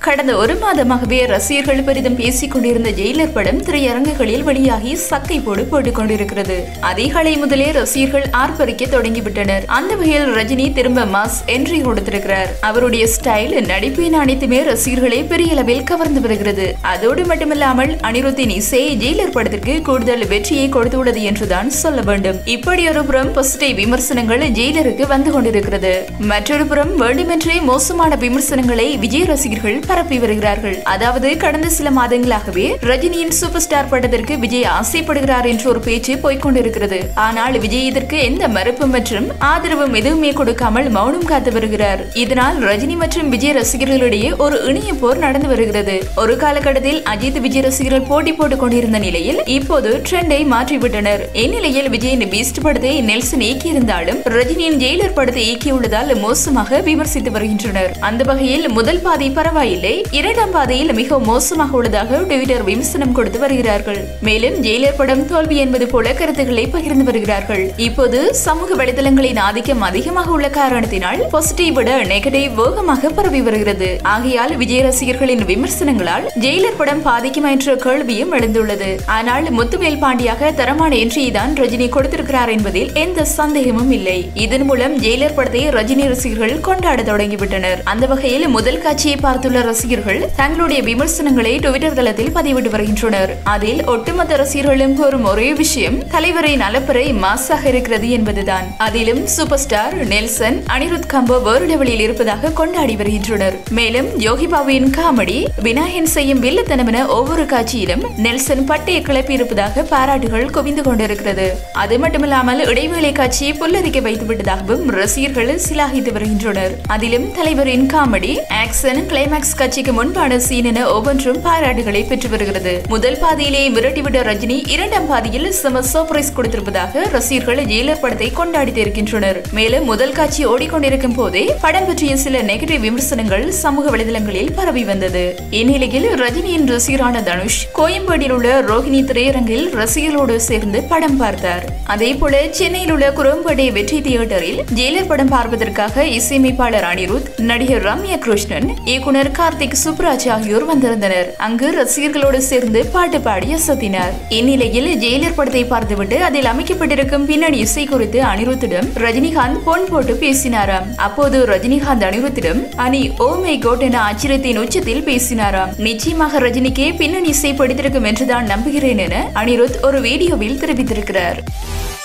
கடந்த ஒரு மாதமாகவே ரசிகர்கள் பெரிதும் பேசிக் கொண்டிருந்த ஜெயிலர் படம் திரையரங்குகளில் வெளியாகி சக்கை போடு போட்டுக் கொண்டிருக்கிறது அதிகாலை முதலே ரசிகர்கள் ஆர்ப்பரிக்க தொடங்கிவிட்டனர் அந்த வகையில் ரஜினி திரும்ப மாஸ் என்ட்ரி கொடுத்திருக்கிறார் அவருடைய ஸ்டைல் நடிப்பின் அனைத்துமே ரசிகர்களை பெரிய அளவில் கவர்ந்து வருகிறது அதோடு மட்டுமில்லாமல் அனிருத்தின் இசை ஜெயிலர் படத்திற்கு கூடுதல் வெற்றியை கொடுத்துள்ளது என்றுதான் சொல்ல வேண்டும் இப்படி ஒரு புறம் பாசிட்டிவ் விமர்சனங்கள் ஜெயிலருக்கு வந்து கொண்டிருக்கிறது மற்றொரு புறம் வேண்டுமென்றே மோசமான விமர்சனங்களை விஜய் ரசிகர்கள் பரப்பி வருகிறார்கள் அதாவது கடந்த சில மாதங்களாகவே ரஜினியின் சூப்பர் ஸ்டார் படத்திற்கு விஜய் ஆசைப்படுகிறார் என்ற ஒரு பேச்சு போய்க்கொண்டிருக்கிறது ஆனால் விஜய் இதற்கு எந்த மறுப்பு மற்றும் ஆதரவும் எதுவுமே கொடுக்காமல் மௌனம் காத்து வருகிறார் இதனால் ரஜினி மற்றும் விஜய் ரசிகர்களிடையே ஒரு இணைய போர் நடந்து வருகிறது ஒரு காலகட்டத்தில் அஜித் விஜய் ரசிகர்கள் போட்டி போட்டுக் கொண்டிருந்த நிலையில் இப்போது ட்ரெண்டை மாற்றிவிட்டனர் இந்நிலையில் விஜயின் பீஸ்ட் படத்தை நெல்சன் இயக்கியிருந்தாலும் ரஜினியின் ஜெயிலர் படத்தை இயக்கியுள்ளதால் மோசமாக விமர்சித்து வருகின்றனர் அந்த வகையில் முதல் பாதை பரவாயில்லை இரண்டாம் பாதையில் மிக மோசமாக உள்ளதாக ட்விட்டர் விமர்சனம் கொடுத்து வருகிறார்கள் மேலும் ஜெயிலர் படம் தோல்வி என்பது போல கருத்துக்களை பகிர்ந்து வருகிறார்கள் இப்போது சமூக வலைதளங்களின் ஆதிக்கம் அதிகமாக உள்ள காரணத்தினால் பாசிட்டிவ் விட நெகட்டிவ் வேகமாக பரவி வருகிறது ஆகையால் விஜய் ரசிகர்களின் விமர்சனங்களால் ஜெயிலர் படம் பாதிக்குமா என்ற கேள்வியும் எழுந்துள்ளது ஆனால் முத்துவேல் பாண்டியாக தரமான என்ட்ரியை தான் ரஜினி கொடுத்திருக்கிறார் என்பதில் எந்த சந்தேகமும் இல்லை இதன் மூலம் ஜெயிலர் படத்தை ரஜினி ரசிகர்கள் கொண்டாட தொடங்கிவிட்டனர் அந்த வகையில் முதல் காட்சியை பார்த்துள்ள ரசிகர்கள் தங்களுடைய விமர்சனங்களை ட்விட்டர் தளத்தில் பதிவிட்டு வருகின்றனர் அதில் ஒட்டுமொத்த ரசிகர்களும் கூறும் ஒரே விஷயம் தலைவரின் அலப்பறை மாசாக இருக்கிறது என்பதுதான் அதிலும் super star Nelson Anirudh combo வேறு லெவலில் இருப்பதாக கொண்டாடி வருகின்றனர் மேலும் யோகி பாபுவின் காமெடி விநாயகன் செய்யும் வில்லத்தனம் என ஒவ்வொரு காட்சியிலும் நெல்சன் பட்டையை கிளப்பி இருப்பதாக பாராட்டுகள் குவிந்து கொண்டிருக்கிறது அது மட்டுமில்லாமல் இடைவேளை காட்சியை புல்லரிக்க வைத்து விட்டதாகவும் ரசிகர்கள் சிலாகித்து வருகின்றனர் அதிலும் தலைவரின் காமெடி ஆக்சன் கிளைமாக்ஸ் காட்சிக்கு முன்பான சீன் என ஒவ்வொன்றும் பாராட்டுகளை பெற்று வருகிறது முதல் பாதியிலேயே மிரட்டிவிட்ட ரஜினி இரண்டாம் பாதியில் செம சர்ப்ரைஸ் கொடுத்திருப்பதாக ரசிகர்கள் ஜெயிலர் படத்தை கொண்டாடி இருக்கின்றனர் மேலும் முதல் காட்சி ஓடிக்கொண்டிருக்கும் போதே படம் பற்றிய சில நெகட்டிவ் விமர்சனங்கள் சமூக வலைதளங்களில் பரவி வந்தது இந்நிலையில் ரஜினியின் ரசிகரான தனுஷ் கோயம்பேடில் உள்ள ரோஹிணி திரையரங்கில் ரசிகர்களோடு சேர்ந்து படம் பார்த்தார் அதே போல சென்னையில் உள்ள குரம்பேட்டை வெற்றி தியேட்டரில் ஜெயிலர் படம் பார்ப்பதற்காக இசையமைப்பாளர் அனிருத் நடிகர் ரம்யா கிருஷ்ணன் இயக்குனர் கார்த்திக் சுப்ராஜ் ஆகியோர் வந்திருந்தனர் அங்கு ரசிகர்களோடு சேர்ந்து பாட்டு பாடி அசத்தினார் இந்நிலையில் ஜெயிலர் படத்தை பார்த்துவிட்டு அதில் அமைக்கப்பட்டிருக்கும் பின்னணி இசை குறித்து அனிருத்திடம் ரஜினிகாந்த் பொன் போட்டு பேசினாராம் அப்போது ரஜினிகாந்த் அனிருத்திடம் அனி ஓ மை கோட் என ஆச்சரியத்தின் உச்சத்தில் பேசினாராம் நிச்சயமாக ரஜினிக்கே பின்னணி இசை படித்திருக்கும் என்றுதான் நம்புகிறேன் என அனிருத் ஒரு வீடியோவில் தெரிவித்திருக்கிறார்